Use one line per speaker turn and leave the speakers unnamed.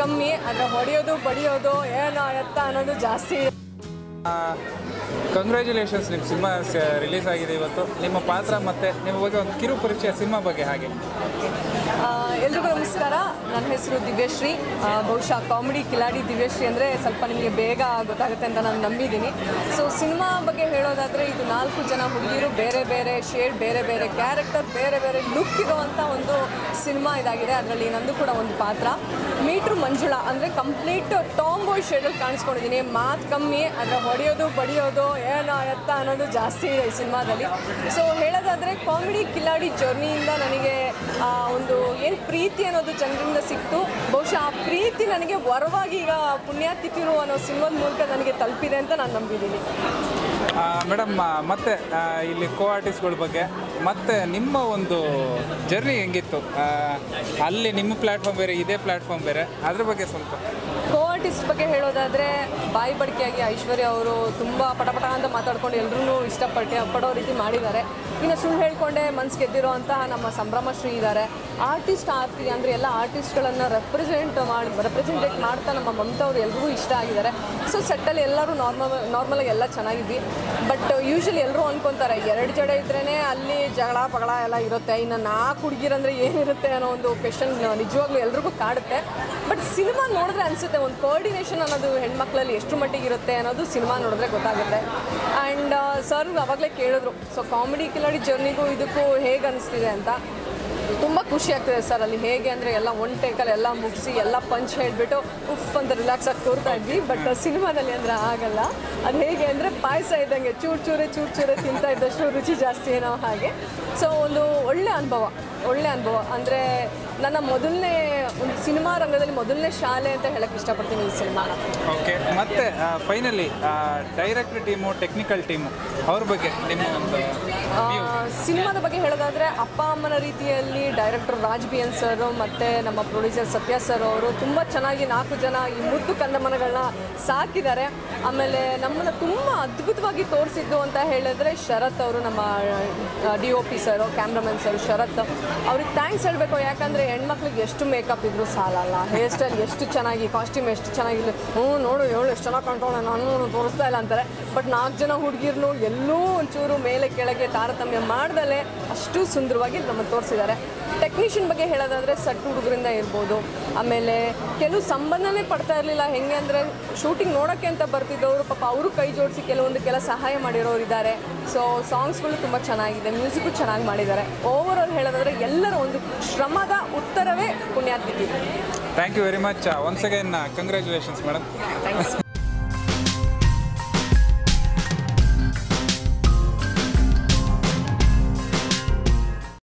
ಕಮ್ಮಿ ಆದರೆ ಹೊಡೆಯೋದು ಬಡಿಯೋದು ಏನೋ ಎತ್ತ ಅನ್ನೋದು ಜಾಸ್ತಿ
ಕಂಗ್ರ್ಯಾಚುಲೇಷನ್ಸ್ ನಿಮ್ಮ ಸಿನಿಮಾ ರಿಲೀಸ್ ಆಗಿದೆ ಇವತ್ತು ನಿಮ್ಮ ಪಾತ್ರ ಮತ್ತು ನಿಮ್ಮ ಬಗ್ಗೆ ಒಂದು ಕಿರು ಪರಿಚಯ ಸಿನಿಮಾ ಬಗ್ಗೆ ಹಾಗೆ
ಆ, ಎಲ್ರಿಗೂ ನಮಸ್ಕಾರ ನನ್ನ ಹೆಸರು ದಿವ್ಯಶ್ರೀ ಆ, ಬಹುಶಃ ಕಾಮಿಡಿ ಕಿಲಾಡಿ ದಿವ್ಯಶ್ರೀ ಅಂದರೆ ಸ್ವಲ್ಪ ನಿಮಗೆ ಬೇಗ ಗೊತ್ತಾಗುತ್ತೆ ಅಂತ ನಾನು ನಂಬಿದ್ದೀನಿ ಸೊ ಸಿನಿಮಾ ಬಗ್ಗೆ ಹೇಳೋದಾದರೆ ಇದು ನಾಲ್ಕು ಜನ ಹುಡುಗಿರು ಬೇರೆ ಬೇರೆ ಶೇಡ್ ಬೇರೆ ಬೇರೆ ಕ್ಯಾರೆಕ್ಟರ್ ಬೇರೆ ಬೇರೆ ಲುಕ್ ಇರುವಂಥ ಒಂದು ಸಿನಿಮಾ ಇದಾಗಿದೆ ಅದರಲ್ಲಿ ನಂದು ಕೂಡ ಒಂದು ಪಾತ್ರ ಮೀಟ್ರು ಮಂಜುಳಾ ಅಂದರೆ ಕಂಪ್ಲೀಟ್ ಟಾಮ್ ಬಾಯ್ ಶೇಡಲ್ಲಿ ಕಾಣಿಸ್ಕೊಂಡಿದ್ದೀನಿ ಮಾತು ಕಮ್ಮಿ ಆದರೆ ಹೊಡೆಯೋದು ಬಡಿಯೋದು ಏನೋ ಎತ್ತ ಅನ್ನೋದು ಜಾಸ್ತಿ ಇದೆ ಈ ಸಿನಿಮಾದಲ್ಲಿ ಸೊ ಹೇಳೋದಾದರೆ ಕಾಮಿಡಿ ಕಿಲಾಡಿ ಜರ್ನಿಯಿಂದ ನನಗೆ ಆ, ಒಂದು ಏನು ಪ್ರೀತಿ ಅನ್ನೋದು ಜನರಿಂದ ಸಿಕ್ತು ಬಹುಶಃ ಆ ಪ್ರೀತಿ ನನಗೆ ವರವಾಗಿ ಈಗ ಪುಣ್ಯಾತಿಥಿರು ಅನ್ನೋ ಸಿನಿಮಾದ ಮೂಲಕ ನನಗೆ ತಲುಪಿದೆ ಅಂತ ನಾನು ನಂಬಿದ್ದೀನಿ
ಮೇಡಮ್ ಮತ್ತೆ ಆ, ಇಲ್ಲಿ ಕೋ ಆರ್ಟಿಸ್ಟ್ಗಳ ಬಗ್ಗೆ ಮತ್ತು ನಿಮ್ಮ ಒಂದು ಜರ್ನಿ ಹೆಂಗಿತ್ತು ಆ, ಅಲ್ಲಿ ನಿಮ್ಮ ಪ್ಲ್ಯಾಟ್ಫಾರ್ಮ್ ಬೇರೆ ಇದೇ ಪ್ಲ್ಯಾಟ್ಫಾರ್ಮ್ ಬೇರೆ ಅದ್ರ ಬಗ್ಗೆ ಸ್ವಲ್ಪ
ಕೋ ಆರ್ಟಿಸ್ಟ್ ಬಗ್ಗೆ ಹೇಳೋದಾದರೆ ಬಾಯಿ ಬಡಿಕೆಯಾಗಿ ಐಶ್ವರ್ಯ ಅವರು ತುಂಬ ಪಟಪಟ ಅಂತ ಮಾತಾಡ್ಕೊಂಡು ಎಲ್ಲರೂ ಇಷ್ಟಪಟ್ಟು ಪಡೋ ರೀತಿ ಮಾಡಿದ್ದಾರೆ ಇನ್ನು ಸುಳ್ಳು ಹೇಳ್ಕೊಂಡೆ ಮನ್ಸು ಗೆದ್ದಿರೋ ಅಂತಹ ನಮ್ಮ ಸಂಭ್ರಮ ಶ್ರೀ ಇದ್ದಾರೆ ಆರ್ಟಿಸ್ಟ್ ಆರ್ತಿ ಅಂದರೆ ಎಲ್ಲ ಆರ್ಟಿಸ್ಟ್ಗಳನ್ನು ರೆಪ್ರೆಸೆಂಟ್ ಮಾಡಿ ರೆಪ್ರೆಸೆಂಟೇಟ್ ಮಾಡ್ತಾ ನಮ್ಮ ಮಮತಾ ಅವರು ಎಲ್ರಿಗೂ ಇಷ್ಟ ಆಗಿದ್ದಾರೆ ಸೊ ಸೆಟ್ಟಲ್ಲಿ ಎಲ್ಲರೂ ನಾರ್ಮಲ್ ನಾರ್ಮಲಾಗಿ ಎಲ್ಲ ಚೆನ್ನಾಗಿದ್ವಿ ಬಟ್ ಯೂಶಲಿ ಎಲ್ಲರೂ ಅನ್ಕೊತಾರೆ ಎರಡು ಜಡೆ ಇದ್ರೇ ಅಲ್ಲಿ ಜಗಳ ಪಗಳ ಎಲ್ಲ ಇರುತ್ತೆ ಇನ್ನು ನಾಲ್ಕು ಹುಡುಗಿರಂದ್ರೆ ಏನಿರುತ್ತೆ ಅನ್ನೋ ಒಂದು ಕ್ವೆಶನ್ ನಿಜವಾಗ್ಲೂ ಎಲ್ರಿಗೂ ಕಾಡುತ್ತೆ ಬಟ್ ಸಿನಿಮಾ ನೋಡಿದ್ರೆ ಅನಿಸುತ್ತೆ ಒಂದು ಕೋಆರ್ಡಿನೇಷನ್ ಅನ್ನೋದು ಹೆಣ್ಮಕ್ಳಲ್ಲಿ ಎಷ್ಟು ಮಟ್ಟಿಗೆ ಇರುತ್ತೆ ಅನ್ನೋದು ಸಿನಿಮಾ ನೋಡಿದ್ರೆ ಗೊತ್ತಾಗುತ್ತೆ ಆ್ಯಂಡ್ ಸರ್ ಅವಾಗಲೇ ಕೇಳಿದ್ರು ಸೊ ಕಾಮಿಡಿ ಕಿಲಾಡಿ ಜರ್ನಿಗೂ ಇದಕ್ಕೂ ಹೇಗೆ ಅನಿಸ್ತಿದೆ ಅಂತ ತುಂಬ ಖುಷಿ ಆಗ್ತದೆ ಸರ್ ಅಲ್ಲಿ ಹೇಗೆ ಅಂದರೆ ಎಲ್ಲ ಒನ್ ಟೇಕಲ್ಲಿ ಎಲ್ಲ ಮುಗಿಸಿ ಎಲ್ಲ ಪಂಚ್ ಹೇಳಿಬಿಟ್ಟು ಉಫ್ ಅಂತ ರಿಲ್ಯಾಕ್ಸ್ ಆಗಿ ತೋರ್ತಾ ಇದ್ವಿ ಬಟ್ ಸಿನಿಮಾದಲ್ಲಿ ಅಂದರೆ ಆಗಲ್ಲ ಅದು ಹೇಗೆ ಅಂದರೆ ಪಾಯಸ ಇದ್ದಂಗೆ ಚೂರು ಚೂರೆ ಚೂರು ಚೂರೆ ತಿಂತಾ ಇದ್ದಷ್ಟು ರುಚಿ ಜಾಸ್ತಿ ಏನೋ ಹಾಗೆ ಸೊ ಒಂದು ಒಳ್ಳೆ ಅನುಭವ ಒಳ್ಳೆ ಅನುಭವ ಅಂದರೆ ನನ್ನ ಮೊದಲನೇ ಒಂದು ಸಿನಿಮಾ ರಂಗದಲ್ಲಿ ಮೊದಲನೇ ಶಾಲೆ ಅಂತ ಹೇಳಕ್ಕೆ ಇಷ್ಟಪಡ್ತೀನಿ ಈ ಸಿನಿಮಾನ
ಓಕೆ ಮತ್ತು finally director team technical team ಅವ್ರ ಬಗ್ಗೆ ನಿಮ್ಮ ಒಂದು
ಆ, ಸಿನಿಮಾದ ಬಗ್ಗೆ ಹೇಳೋದಾದರೆ ಅಪ್ಪ ಅಮ್ಮನ ರೀತಿಯಲ್ಲಿ director Raj B N sir ಮತ್ತು ನಮ್ಮ ಪ್ರೊಡ್ಯೂಸರ್ ಸತ್ಯ ಸರ್ ಅವರು ತುಂಬ ಚೆನ್ನಾಗಿ ನಾಲ್ಕು ಜನ ಈ ಮುದ್ದು ಕಂದಮನಗಳನ್ನ ಸಾಕಿದ್ದಾರೆ ಆಮೇಲೆ ನಮ್ಮನ್ನು ತುಂಬ ಅದ್ಭುತವಾಗಿ ತೋರಿಸಿದ್ದು ಅಂತ ಹೇಳಿದ್ರೆ ಶರತ್ ಅವರು ನಮ್ಮ D O P sir cameraman sir Sharath ಅವ್ರಿಗೆ ಥ್ಯಾಂಕ್ಸ್ ಹೇಳಬೇಕು ಯಾಕಂದರೆ ಹೆಣ್ಮಕ್ಳಿಗೆ ಎಷ್ಟು ಮೇಕಪ್ ಇದ್ರೂ ಸಾಲಲ್ಲ ಹೇರ್ ಸ್ಟೈಲ್ ಎಷ್ಟು ಚೆನ್ನಾಗಿ ಕಾಸ್ಟ್ಯೂಮ್ ಎಷ್ಟು ಚೆನ್ನಾಗಿಲ್ಲ ಹ್ಞೂ ನೋಡು ಹೇಳು ಎಷ್ಟು ಚೆನ್ನಾಗಿ ಕಾಣ್ತಾಳೆ ನಾನು ತೋರಿಸ್ತಾ ಇಲ್ಲ ಅಂತಾರೆ ಬಟ್ ನಾಲ್ಕು ಜನ ಹುಡುಗಿರ್ನು ಎಲ್ಲೂ ಒಂಚೂರು ಮೇಲೆ ಕೆಳಗೆ ತಾರತಮ್ಯ ಮಾಡ್ದಲೇ ಅಷ್ಟು ಸುಂದರವಾಗಿ ನಮಗೆ ತೋರಿಸಿದ್ದಾರೆ ಟೆಕ್ನಿಷಿಯನ್ ಬಗ್ಗೆ ಹೇಳೋದಾದರೆ ಸಟ್ ಹುಡುಗರಿಂದ ಇರ್ಬೋದು ಆಮೇಲೆ ಕೆಲವು ಸಂಬಂಧನೇ ಪಡ್ತಾ ಇರಲಿಲ್ಲ ಹೆಂಗೆ ಅಂದರೆ ಶೂಟಿಂಗ್ ನೋಡೋಕ್ಕೆ ಅಂತ ಬರ್ತಿದ್ದವರು ಪಾಪ ಅವರು ಕೈ ಜೋಡಿಸಿ ಕೆಲವೊಂದು ಕೆಲ ಸಹಾಯ ಮಾಡಿರೋರು ಇದ್ದಾರೆ ಸೊ ಸಾಂಗ್ಸ್ಗಳು ತುಂಬ ಚೆನ್ನಾಗಿದೆ ಮ್ಯೂಸಿಕ್ಕು ಚೆನ್ನಾಗಿ ಮಾಡಿದ್ದಾರೆ ಓವರ್ ಆಲ್ ಹೇಳೋದಾದರೆ ಎಲ್ಲರ ಒಂದು ಶ್ರಮದ ಉತ್ತರವೇ ಪುಣ್ಯಾತಿಥಿ
thank you very much once again congratulations madam